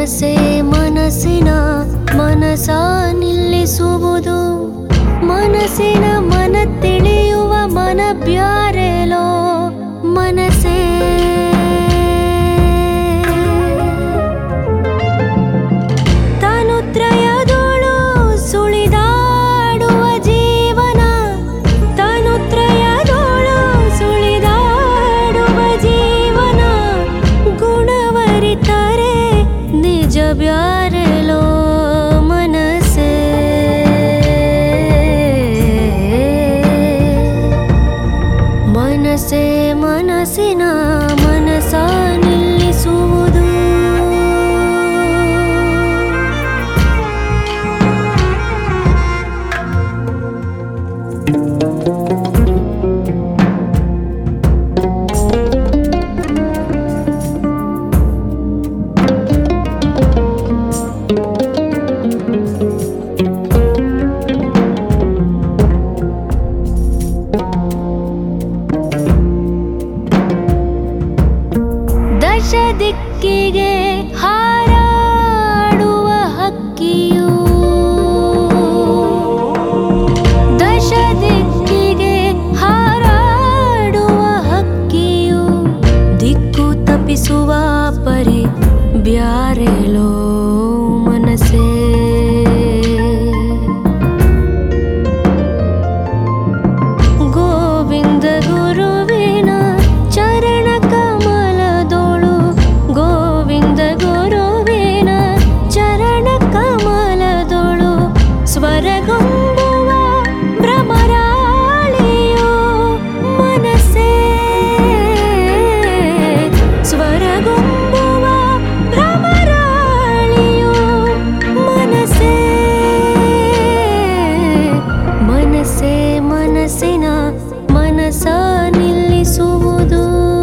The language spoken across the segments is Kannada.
ಮನಸ್ಸೇ ಮನಸ್ಸಿನ ಮನಸ ನಿಲ್ಲಿಸುವುದು ಮನಸ್ಸಿನ ಮನ ತಿಳಿಯುವ ಮನ ಬ್ಯಾರೆಲೋ ಮನಸ್ಸೇ ತನುತ್ರಯದೋಳು ಸುಳಿದಾಡುವ ಜೀವನ ತನುತ್ರಯದೋಳು ಸುಳಿದಾಡುವ ಜೀವನ ಗುಣವರಿತರೆ ನಿಜ ಬ್ಯಾರೆಲೋ ಮನಸ್ಸೇ ಮನಸ್ಸೇ ಮನಸ್ಸಿನ ಮನಸ ನಿಲ್ಲಿಸುವುದು ದಶ ದಿಕ್ಕಿಗೆ ಹಾರಾಡುವ ಹಕ್ಕಿಯು ದಶ ದಿಕ್ಕಿಗೆ ಹಾರಾಡುವ ಹಕ್ಕಿಯು ದಿಕ್ಕು ತಪ್ಪಿಸುವ ಪರಿ ಬ್ಯಾರೆಲೋ ಮನಸ್ಸೇ ಗೋವಿಂದ ಗುರುವಿನ ಚರಣ ಕಮಲದೋಳು ಗೋವಿಂದ ಗುರುವಿನ ಚರಣ ಕಮಲದೋಳು ಸ್ವರಗೊಂಬುವ ಭ್ರಮರಾಳಿಯೋ ಮನಸ್ಸೇ ಸ್ವರಗೊಂಬುವ ಭ್ರಮರಾಳಿಯೋ ಮನಸ್ಸೇ ಮನಸ್ಸೇ ಮನಸ್ಸಿನ ಮನಸ ನಿಲ್ಲಿಸುವುದು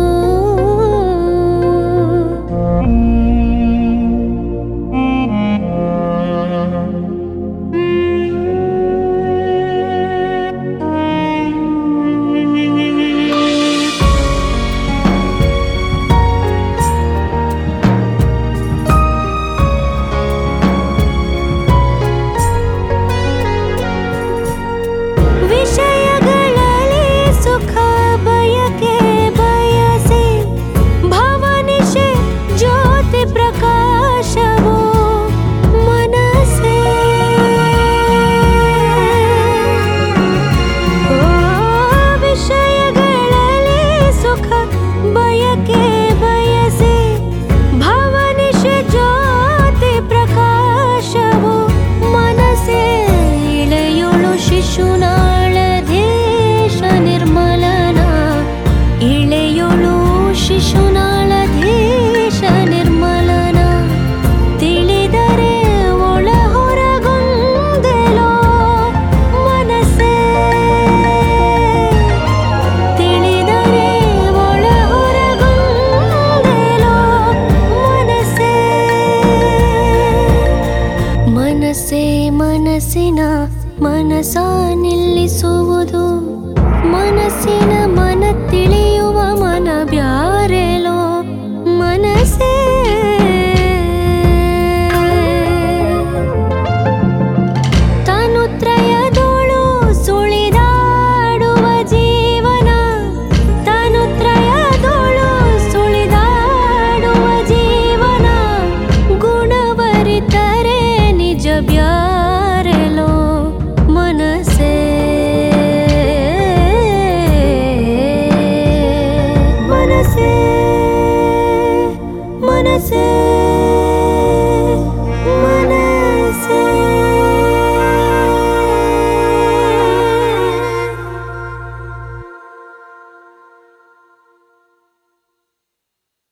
ವಿಷಯಗಳಲ್ಲಿ ಸುಖ ಬಯಕೆ ಬಯಸಿ ಭವನಿಷೆ ಜ್ಯೋತಿ ಪ್ರಕಾಶವು ಮನಸ್ಸೇ ಓ ವಿಷಯಗಳಲ್ಲಿ ಸುಖ ಬಯಕೆ ಬಯಸಿ ಭವನಿಷೆ ಜ್ಯೋತಿ ಪ್ರಕಾಶವು ಮನಸ್ಸೇ ಇಳೆಯುಳು ಶಿಶುನಾಳಧೀಶ ನಿರ್ಮಲನ ಇಳೆಯುಳು ಶಿಶುನಾಳಧೀಶ ನಿರ್ಮಲನ ತಿಳಿದರೆ ಒಳ ಹೊರಗೊಂದೆಲೋ ಮನಸ್ಸೇ ತಿಳಿದರೆ ಒಳ ಹೊರಗೊಂದೆಲೋ ಮನಸ್ಸೇ ಮನಸ್ಸೇ ಮನಸ್ಸಿನ ಮನಸ